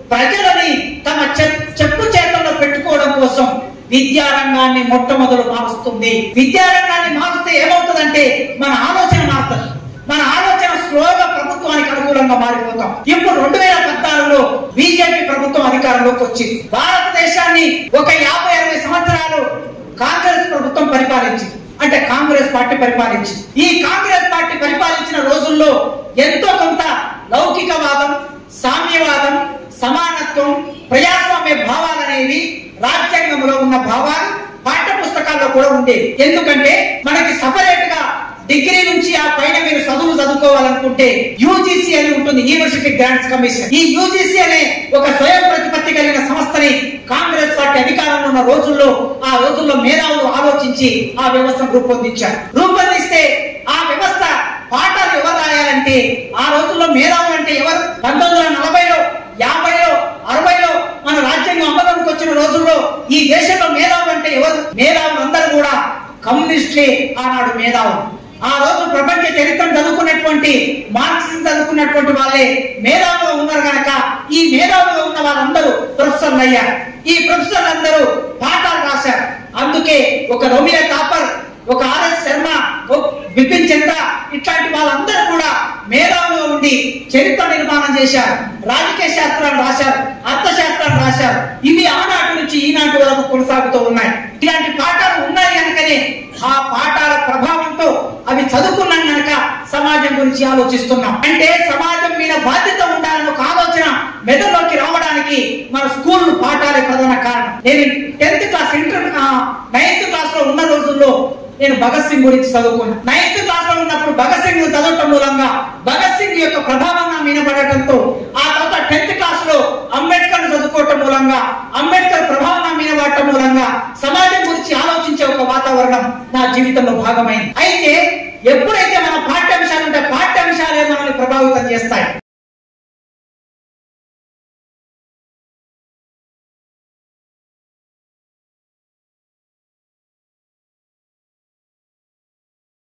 ప్రజలని తమ చెప్- చెప్పు చేతల్లో పెట్టుకోవడం కోసం విద్యారంగాన్ని మొట్టమొదలు మారుస్తుంది విద్యారంగాన్ని మారుస్తే ఏమవుతుందంటే మన ఆలోచన మారుతుంది మన ఆలోచన స్లోగా ప్రభుత్వానికి అనుకూలంగా మారిపోతాం ఇప్పుడు రెండు వేల పద్నాలుగులో బీజేపీ ప్రభుత్వం అధికారంలోకి వచ్చింది భారతదేశాన్ని ఒక యాభై అరవై సంవత్సరాలు కాంగ్రెస్ ప్రభుత్వం పరిపాలించింది అంటే కాంగ్రెస్ పార్టీ పరిపాలించింది ఈ కాంగ్రెస్ పార్టీ పరిపాలించిన రోజుల్లో ఎంతో కొంత లౌకికవాదం సామ్యవాదం సమానత్వం ప్రజాస్వామ్య భావాలనేవి రాజ్యాంగంలో ఉన్న భావాలు పాఠ్య పుస్తకాల్లో కూడా ఉండేవి ఎందుకంటే మనకి సపరేట్ గా డిగ్రీ నుంచి ఆ పైన మీరు చదువు చదువుకోవాలనుకుంటే యూజీసీ అని ఉంటుంది యూనివర్సిటీ గ్రాంట్స్ కమిషన్ ఈ యూజీసీ అనే ఒక స్వయం ప్రతిపత్తి కలిగిన సంస్థని కాంగ్రెస్ పార్టీ అధికారంలో ఉన్న రోజుల్లో ఆ రోజుల్లో మేధావులు ఆలోచించి ఆ వ్యవస్థను రూపొందించారు రూపొందిస్తే ఆ వ్యవస్థ పాఠాలు ఎవరు రాయాలంటే ఆ రోజుల్లో మేధావులు అంటే ఎవరు పంతొమ్మిది వందల నలభైలో యాభైలో అరవైలో మన రాజ్యాంగం అమలులోకి వచ్చిన రోజుల్లో ఈ దేశంలో మేధావులు అంటే ఎవరు మేధావులు అందరూ కూడా కమ్యూనిస్టులే ఆనాడు మేధావులు ఆ రోజు ప్రపంచ చరిత్రను చదువుకున్నటువంటి మార్క్సిజం చదువుకున్నటువంటి వాళ్ళే మేధావులు ఉన్నారు కనుక ఈ మేధావులు ఉన్న వాళ్ళందరూ ప్రొఫెసర్లు అయ్యారు ఈ ప్రొఫెసర్లు అందరూ పాఠాలు రాశారు అందుకే ఒక రొమియా టాపర్ ఒక ఆర్ఎస్ శర్మ ఒక బిపిన్ చంద్ర ఇట్లాంటి వాళ్ళందరూ కూడా మేధావులుగా ఉండి చరిత్ర నిర్మాణం చేశారు రాజకీయ శాస్త్రాలు రాశారు అర్థశాస్త్రాలు రాశారు ఇవి ఆనాటి నుంచి ఈనాటి వరకు కొనసాగుతూ ఉన్నాయి ఇలాంటి పాఠాలు ఉన్నాయి కనుకనే ఆ పాఠాల ప్రభావంతో అవి చదువుకున్నాం కనుక సమాజం గురించి ఆలోచిస్తున్నాం అంటే సమాజం మీద బాధ్యత ఉండాలని ఒక ఆలోచన మెదడులోకి రావడానికి మన స్కూల్ పాఠాలే ప్రధాన కారణం నేను tenth class inter ninth class లో ఉన్న రోజుల్లో నేను భగత్ సింగ్ గురించి చదువుకున్నాను నైన్త్ క్లాస్ లో ఉన్నప్పుడు భగత్ సింగ్ చదవటం మూలంగా భగత్ సింగ్ యొక్క ప్రభావం నా మీద పడటంతో ఆ తర్వాత టెన్త్ క్లాస్ లో అంబేద్కర్ చదువుకోవటం మూలంగా అంబేద్కర్ ప్రభావం నా మీద పడటం మూలంగా సమాజం గురించి ఆలోచించే ఒక వాతావరణం నా జీవితంలో భాగమైంది అయితే ఎప్పుడైతే మన పాఠ్యాంశాలు ఉంటే పాఠ్యాంశాలే మనల్ని ప్రభావితం చేస్తాయి